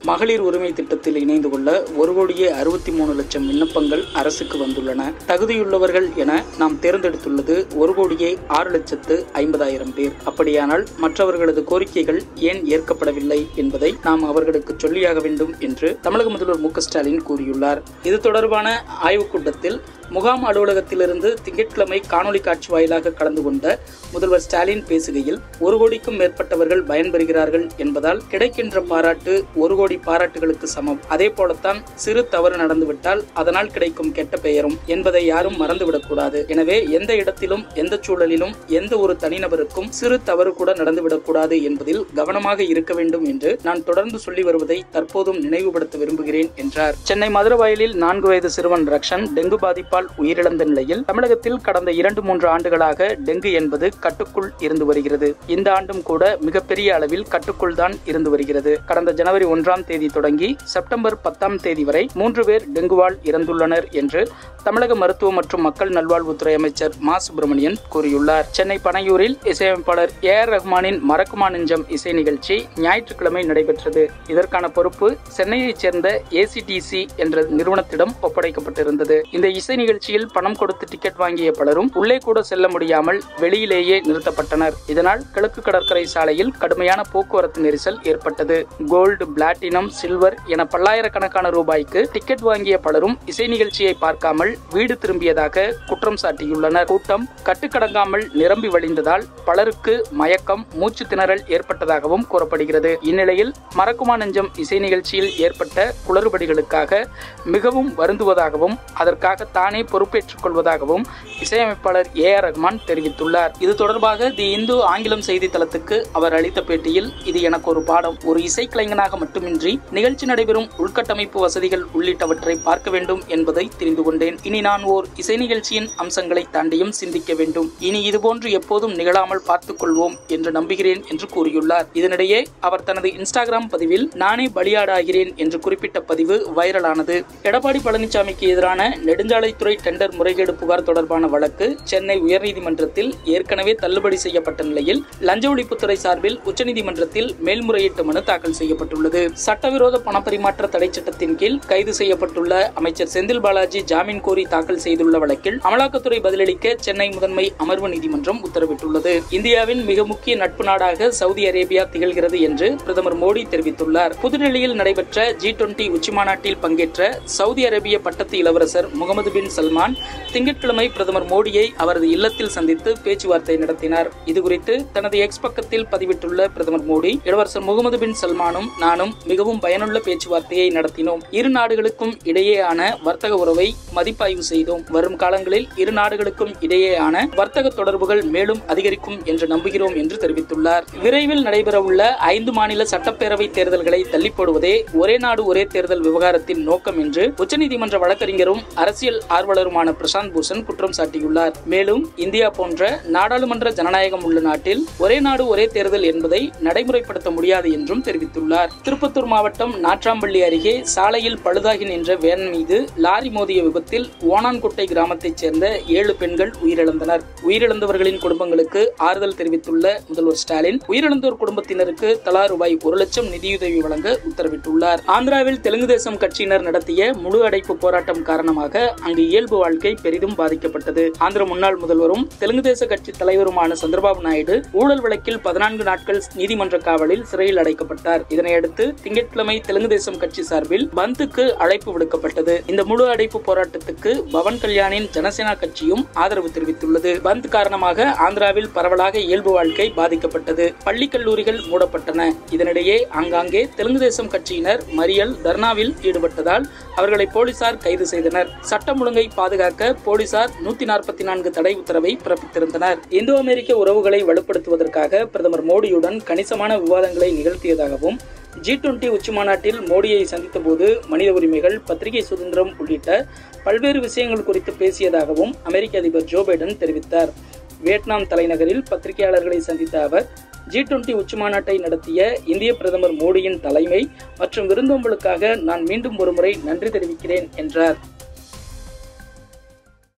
மகளிர் உரிமை திட்டத்தில் இணைந்து கொள்ள ஒரு கோடியே அறுபத்தி மூணு லட்சம் விண்ணப்பங்கள் அரசுக்கு வந்துள்ளன தகுதியுள்ளவர்கள் என நாம் தேர்ந்தெடுத்துள்ளது ஒரு கோடியே ஆறு லட்சத்து ஐம்பதாயிரம் பேர் அப்படியானால் மற்றவர்களது கோரிக்கைகள் ஏன் ஏற்கப்படவில்லை என்பதை நாம் அவர்களுக்கு சொல்லியாக வேண்டும் என்று தமிழக முதல்வர் மு க ஸ்டாலின் கூறியுள்ளார் இது தொடர்பான ஆய்வுக் கூட்டத்தில் முகாம் அலுவலகத்திலிருந்து திங்கட்கிழமை காணொலி காட்சி வாயிலாக கலந்து கொண்ட முதல்வர் ஸ்டாலின் பேசுகையில் ஒரு கோடிக்கும் மேற்பட்டவர்கள் பயன்பெறுகிறார்கள் என்பதால் கிடைக்கின்ற பாராட்டு ஒரு கோடி பாராட்டுகளுக்கு சமம் அதே போலத்தான் சிறு தவறு நடந்துவிட்டால் அதனால் கிடைக்கும் கெட்ட பெயரும் என்பதை யாரும் மறந்துவிடக்கூடாது எனவே எந்த இடத்திலும் எந்த சூழலிலும் எந்த ஒரு தனிநபருக்கும் சிறு தவறு கூட நடந்துவிடக்கூடாது என்பதில் கவனமாக இருக்க வேண்டும் என்று நான் தொடர்ந்து சொல்லி வருவதை தற்போதும் நினைவுபடுத்த விரும்புகிறேன் என்றார் சென்னை மதுரவாயலில் நான்கு வயது சிறுவன் ரக்ஷன் டெங்கு பாதிப்பால் உயிரிழந்த நிலையில் தமிழகத்தில் கடந்த இரண்டு மூன்று ஆண்டுகளாக டெங்கு என்பது கட்டுக்குள் இருந்து வருகிறது இந்த ஆண்டும் கூட மிகப்பெரிய அளவில் கட்டுக்குள் தான் இருந்து வருகிறது கடந்த ஜனவரி ஒன்றாம் தேதி தொடங்கி செப்டம்பர் பத்தாம் தேதி வரை மூன்று பேர் டெங்குவால் இறந்துள்ளனர் என்று தமிழக மருத்துவ மற்றும் மக்கள் நல்வாழ்வுத்துறை அமைச்சர் மா சுப்பிரமணியன் கூறியுள்ளார் சென்னை பனையூரில் இசையமைப்பாளர் ஏ ஆர் ரஹ்மானின் மறக்குமா நெஞ்சம் இசை நிகழ்ச்சி ஞாயிற்றுக்கிழமை நடைபெற்றது இதற்கான பொறுப்பு சென்னையைச் சேர்ந்த ஏசிடிசி என்ற நிறுவனத்திடம் ஒப்படைக்கப்பட்டிருந்தது இந்த இசை நிகழ்ச்சியில் பணம் கொடுத்து டிக்கெட் வாங்கிய பலரும் உள்ளே கூட செல்ல முடியாமல் வெளியிலேயே நிறுத்தப்பட்டனர் இதனால் கிழக்கு கடற்கரை சாலையில் கடுமையான போக்குவரத்து நெரிசல் ஏற்பட்டது கோல்டு பிளாட்டினம் சில்வர் என பல்லாயிரக்கணக்கான ரூபாய்க்கு டிக்கெட் வாங்கிய பலரும் இசை நிகழ்ச்சியை பார்க்காமல் வீடு திரும்பியதாக குற்றம் சாட்டியுள்ளனர் கூட்டம் கட்டுக்கடங்காமல் நிரம்பி வழிந்ததால் பலருக்கு மயக்கம் மூச்சு திணறல் ஏற்பட்டதாகவும் கூறப்படுகிறது இந்நிலையில் மறக்குமா நெஞ்சம் இசை நிகழ்ச்சியில் ஏற்பட்ட குளறுபடிகளுக்காக மிகவும் வருந்துவதாகவும் அதற்காக தானே பொறுப்பேற்றுக் கொள்வதாகவும் இசையமைப்பாளர் ஏ ஆர் ரஹ்மான் தெரிவித்துள்ளார் இது தொடர்பாக தி இந்து ஆங்கிலம் செய்தித்தளத்துக்கு அவர் அளித்த பேட்டியில் இது எனக்கு ஒரு பாடம் ஒரு இசைக்கலைஞனாக மட்டுமின்றி நிகழ்ச்சி நடைபெறும் உள்கட்டமைப்பு வசதிகள் உள்ளிட்டவற்றை பார்க்க வேண்டும் என்பதை தெரிந்து கொண்டேன் இனி நான் ஓர் இசை நிகழ்ச்சியின் அம்சங்களை தாண்டியும் சிந்திக்க வேண்டும் இனி இதுபோன்று எப்போதும் நிகழாமல் பார்த்துக் கொள்வோம் என்று நம்புகிறேன் என்று கூறியுள்ளார் இதனிடையே அவர் தனது இன்ஸ்டாகிராம் பதிவில் நானே பலியாடாகிறேன் என்று குறிப்பிட்ட பதிவு வைரலானது எடப்பாடி பழனிசாமிக்கு எதிரான நெடுஞ்சாலைத்துறை டெண்டர் முறைகேடு புகார் தொடர்பான வழக்கு சென்னை உயர்நீதிமன்றத்தில் ஏற்கனவே தள்ளுபடி செய்யப்பட்ட நிலையில் லஞ்ச ஒழிப்புத்துறை சார்பில் உச்சநீதிமன்றத்தில் மேல்முறையீட்டு மனு தாக்கல் செய்யப்பட்டுள்ளது சட்டவிரோத பணப்பரிமாற்ற தடை சட்டத்தின் கீழ் கைது செய்யப்பட்டுள்ள அமைச்சர் செந்தில் பாலாஜி ஜாமீன் கோரி தாக்கல் செய்துள்ள வழக்கில் அமலாக்கத்துறை பதிலளிக்க சென்னை முதன்மை அமர்வு நீதிமன்றம் உத்தரவிட்டுள்ளது இந்தியாவின் மிக முக்கிய நட்பு நாடாக சவுதி அரேபியா திகழ்கிறது என்று பிரதமர் மோடி தெரிவித்துள்ளார் புதுடெல்லியில் நடைபெற்ற ஜி டுவெண்டி உச்சிமாநாட்டில் பங்கேற்ற சவுதி அரேபிய பட்டத்து இளவரசர் முகமது பின் சல்மான் திங்கட்கிழமை பிரதமர் மோடியை அவரது இல்லத்தில் சந்தித்து பேச்சுவார்த்தை நடத்தினார் இதுகுறித்து தனது எக்ஸ் பக்கத்தில் பதிவிட்டுள்ள பிரதமர் மோடி இளவரசர் முகமது பின் சல்மானும் நானும் மிகவும் பயனுள்ள பேச்சுவார்த்தையை நடத்தினோம் இரு நாடுகளுக்கும் இடையேயான வர்த்தக உறவை மதிப்பாய்வு செய்தோம் வரும் காலங்களில் இரு நாடுகளுக்கும் இடையேயான வர்த்தக தொடர்புகள் மேலும் அதிகரிக்கும் என்று நம்புகிறோம் என்று தெரிவித்துள்ளார் விரைவில் நடைபெறவுள்ள ஐந்து மாநில சட்டப்பேரவை தேர்தல்களை தள்ளி போடுவதே ஒரே நாடு ஒரே தேர்தல் விவகாரத்தின் நோக்கம் என்று உச்சநீதிமன்ற வழக்கறிஞரும் அரசியல் ஆர்வலருமான பிரசாந்த் பூஷன் குற்றம் சாட்டியுள்ளார் மேலும் இந்தியா போன்ற நாடாளுமன்ற ஜனநாயகம் உள்ள நாட்டில் ஒரே நாடு ஒரே தேர்தல் என்பதை நடைமுறைப்படுத்த முடியாது என்றும் தெரிவித்துள்ளார் திருப்பத்தூர் மாவட்டம் நாட்ராம்பள்ளி அருகே சாலையில் பழுதாகி நின்ற வேன் மீது லாரி மோதிய விபத்தில் ஓனான்குட்டை கிராமத்தைச் சேர்ந்த ஏழு பெண்கள் உயிரிழந்தனர் உயிரிழந்தவர்களின் குடும்பங்களுக்கு ஆறுதல் தெரிவித்துள்ள முதல்வர் ஸ்டாலின் உயிரிழந்தோர் குடும்பத்தினருக்கு தலா ரூபாய் ஒரு லட்சம் நிதியுதவி வழங்க உத்தரவிட்டுள்ளார் ஆந்திராவில் தெலுங்கு தேசம் கட்சியினர் நடத்திய முழு அடைப்பு போராட்டம் காரணமாக அங்கு இயல்பு வாழ்க்கை பெரிதும் பாதிக்கப்பட்டது ஆந்திர முன்னாள் முதல்வரும் தெலுங்கு தேச கட்சி தலைவருமான சந்திரபாபு நாயுடு ஊழல் வழக்கில் பதினான்கு நாட்கள் நீதிமன்ற காவலில் சிறையில் அடைக்கப்பட்டார் இதனையடுத்து திங்கட்கிழமை தெலுங்கு தேசம் கட்சி சார்பில் பந்துக்கு அழைப்பு விடுக்கப்பட்டது இந்த முழு அடைப்பு போராட்டத்துக்கு பவன் கல்யாணின் ஜனசேனா கட்சியும் ஆதரவு தெரிவித்துள்ளது பந்த் காரணமாக ஆந்திராவில் பரவலாக இயல்பு வாழ்க்கை பாதிக்கப்பட்டது பள்ளி கல்லூரிகள் மூடப்பட்டன இதனிடையே ஆங்காங்கே தெலுங்கு தேசம் கட்சியினர் மறியல் தர்ணாவில் ஈடுபட்டதால் அவர்களை போலீசார் கைது செய்தனர் சட்டம் ஒழுங்கை பாதுகாக்க போலீசார் நூத்தி நாற்பத்தி நான்கு தடை உத்தரவை பிறப்பித்திருந்தனர் இந்தோ அமெரிக்க உறவுகளை வலுப்படுத்துவதற்காக பிரதமர் மோடியுடன் கணிசமான விவாதங்களை நிகழ்த்தியதாகவும் ஜி டுவெண்டி உச்சிமாநாட்டில் மோடியை சந்தித்தபோது மனித உரிமைகள் பத்திரிகை சுதந்திரம் உள்ளிட்ட பல்வேறு விஷயங்கள் குறித்து பேசியதாகவும் அமெரிக்க அதிபர் ஜோ பைடன் தெரிவித்தார் வியட்நாம் தலைநகரில் பத்திரிகையாளர்களை சந்தித்த அவர் ஜி டுவெண்டி உச்சிமாநாட்டை நடத்திய இந்திய பிரதமர் மோடியின் தலைமை மற்றும் விருந்தோம்பலுக்காக நான் மீண்டும் ஒருமுறை நன்றி தெரிவிக்கிறேன் என்றார்